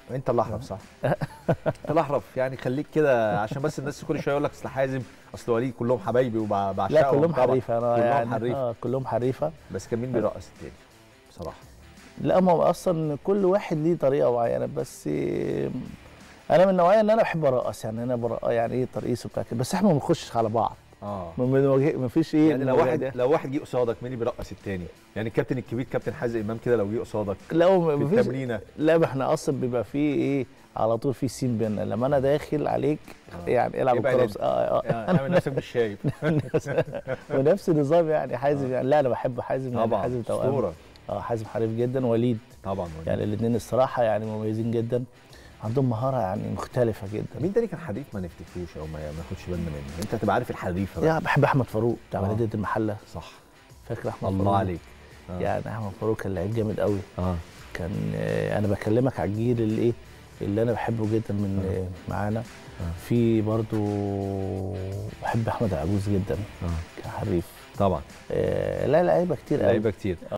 انت اللي احرف صح انت اللي احرف يعني خليك كده عشان بس الناس كل شويه يقول لك اصل حازم اصل وليد كلهم حبايبي وبعشقهم لا كلهم طبعاً. حريفه انا كلهم يعني حريفة. آه كلهم حريفه بس كان مين بيرقص التاني بصراحه لا ما هو اصلا كل واحد ليه طريقه معينه بس آه، انا من النوعيه ان انا بحب ارقص يعني انا برقص يعني ايه ترقيص وبتاع كده بس احنا ما بنخشش على بعض اه ما بنواجه- ما فيش ايه يعني لو المواجهة واحد دي. لو واحد جه قصادك مين اللي بيرقص التاني يعني الكابتن الكبير كابتن حازم امام كده لو جه قصادك لا في ما فيش التمرينه لا ما احنا اصلا بيبقى فيه ايه على طول في سين بينا لما انا داخل عليك آه. يعني العب ابعد الكوره انت. بس- اه اه يعني اعمل نفسك مش شايف ونفس النظام يعني حازم يعني لا انا بحب حازم يعني طبعا حازم توأم اسطوره اه حازم حريف جدا وليد طبعا يعني الاثنين الصراحه يعني مميزين جدا عندهم مهاره يعني مختلفه جدا مين تاني كان حريف ما نفتكروش او ما ما ناخدش بالنا منه انت هتبقى عارف الحريفه بقى يا بحب احمد فاروق بتاع آه. بلديه المحله صح فاكر احمد الله فاروق؟ عليك آه. يعني احمد فاروق كان لعيب جامد قوي اه كان آه، انا بكلمك على الجيل اللي ايه اللي انا بحبه جدا من آه. آه، معانا آه. في برضو بحب احمد عجوز جدا اه كحريف طبعا آه، لا لعيبه كتير قوي لعيبه كتير